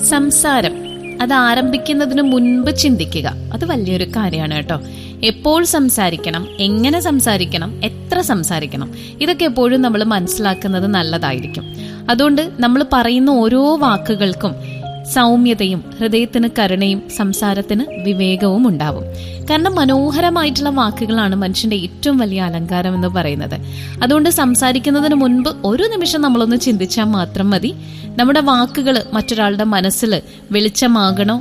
സംസാരം അത് ആരംഭിക്കുന്നതിന് മുൻപ് ചിന്തിക്കുക അത് വലിയൊരു കാര്യമാണ് കേട്ടോ എപ്പോൾ സംസാരിക്കണം എങ്ങനെ സംസാരിക്കണം എത്ര സംസാരിക്കണം ഇതൊക്കെ എപ്പോഴും നമ്മൾ മനസ്സിലാക്കുന്നത് നല്ലതായിരിക്കും അതുകൊണ്ട് നമ്മൾ പറയുന്ന ഓരോ വാക്കുകൾക്കും സൗമ്യതയും ഹൃദയത്തിന് കരുണയും സംസാരത്തിന് വിവേകവും ഉണ്ടാവും കാരണം മനോഹരമായിട്ടുള്ള വാക്കുകളാണ് മനുഷ്യന്റെ ഏറ്റവും വലിയ അലങ്കാരം എന്ന് പറയുന്നത് അതുകൊണ്ട് സംസാരിക്കുന്നതിന് മുൻപ് ഒരു നിമിഷം നമ്മളൊന്ന് ചിന്തിച്ചാൽ മാത്രം മതി നമ്മുടെ വാക്കുകൾ മറ്റൊരാളുടെ മനസ്സിൽ വെളിച്ചമാകണോ